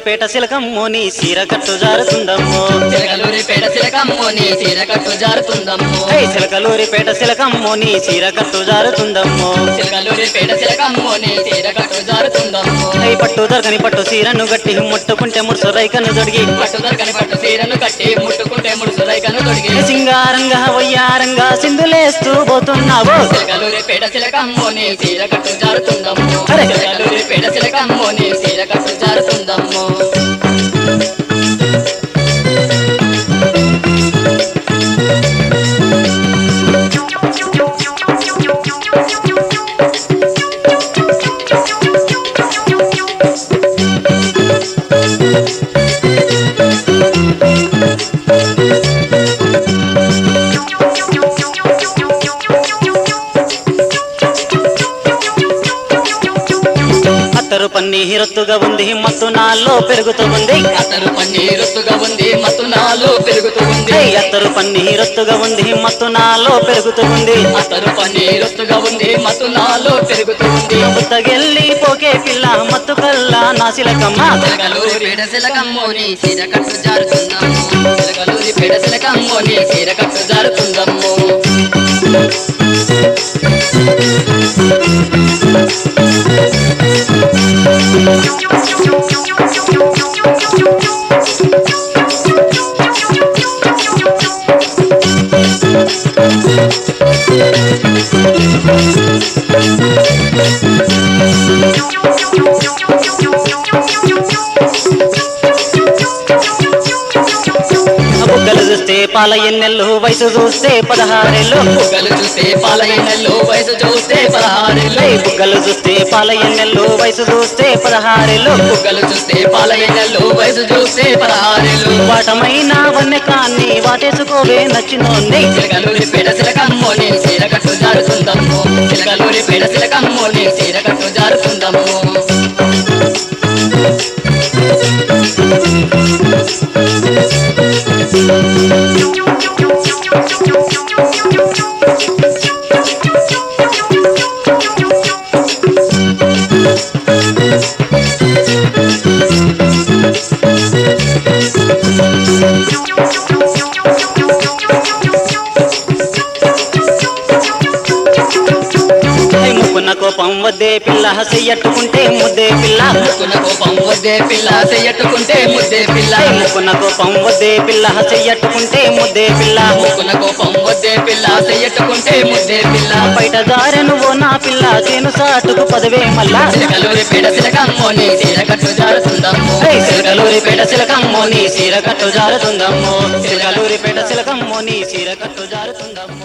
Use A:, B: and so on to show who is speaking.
A: చిలకలూరిపేట శిలకమ్మో నీ చీర కట్టు జారుతుందమ్మో
B: చిలకలూరిపేట చిలకమ్మో నీ చీర కట్టు జారుతుందమ్మో
A: హే చిలకలూరిపేట శిలకమ్మో నీ చీర కట్టు జారుతుందమ్మో
B: చిలకలూరిపేట చిలకమ్మో నీ చీర కట్టు జారుతుందమ్మో
A: హై పట్టు దొరకని పట్టు చీరను గట్టి ముట్టుకుంటే ముడుసు రైకను దొడిగి
B: పట్టు దొరకని పట్టు చీరను కట్టి ముట్టుకుంటే ముడుసు రైకను తొడిగి
A: సింగారంగా వయ్యారంగా సింధులేస్తూ పోతున్నావు
B: చిలకలూరిపేట చిలకమ్మో నీ చీర కట్టు జారుతుందమ్మో
A: అరే.
B: చిలకలూరిపేట చిలకమ్మో నీ చీర కట్టు జారుతుందమ్మో
A: అత్తరు పన్నీరొత్తుగా ఉంది మత్తు నాలో పెరుగుతూ ఉంది
B: అతను పన్నీరుస్తుగా ఉంది మత్తు నాలో పెరుగుతూ ఉంది
A: హై అత్తరు పన్నీరొత్తుగా ఉంది మత్తు నాలో పెరుగుతూ ఉంది
B: అతను పన్నీరుస్తుగా ఉంది మత్తు నాలో పెరుగుతూ ఉంది
A: పుత్తగెల్లి పోకే పిల్ల మత్తు కల్లా నాసిలకమ్మ
B: చిలకలూరి పేడ చిలకమ్మోని చీర కట్టు జారుతుందమ్మో చిలకలూరి పేడ చిలకమ్మోని చీర కట్టు జారుతుందమ్మో
A: బుగ్గలు చూస్తే పాల ఎన్నెల్లు వయసు చూస్తే పదహారేళ్ళు
B: బుగ్గలు చూస్తే పాలయ్యనల్లో వయసు చూస్తే పదహారేళ్ళు
A: హై బుగ్గలు చూస్తే పాల ఎన్నెల్లు వయసు చూస్తే పదహారేళ్ళు
B: బుగ్గలు చూస్తే పాలయ్యనల్లో వయసు చూస్తే పదహారేళ్ళు
A: వాటమైన వన్నె కాన్ని వాటేసుకోవే నచ్చినోన్ని
B: చిలకలూరి పేడ చిలకమ్మోని చీర కట్టు జారుతుందమ్మో చిలకలూరి పేడ చిలకమ్మోని చీర కట్టు జారుతుందమ్మో
A: హై ముక్కున్న కోపం వద్దే పిల్ల చెయ్యట్టుకుంటే ముద్దే పిల్ల
B: ముక్కున కోపం వద్దే పిల్ల చెయ్యట్టుకుంటే ముద్దే పిల్ల
A: హై ముక్కున్న కోపం వద్దే పిల్ల చెయ్యట్టుకుంటే ముద్దే పిల్ల
B: ముక్కున కోపం వద్దే పిల్ల చెయ్యట్టుకుంటే ముద్దే పిల్ల
A: బయట దారె నువ్వు నా పిల్ల చేను సాటుకు పదవే మల్లా
B: చిలకలూరి పేడ చిలకమ్మోని చీర కట్టు జారుతుందమ్మో
A: హై సిలకలూరిపేట సిలకమ్మో నీ చీర కట్టు జారుతుందమ్మో సిలకలూరిపేట సిలకమ్మో నీ చీర కట్టు జారుతుందమ్మో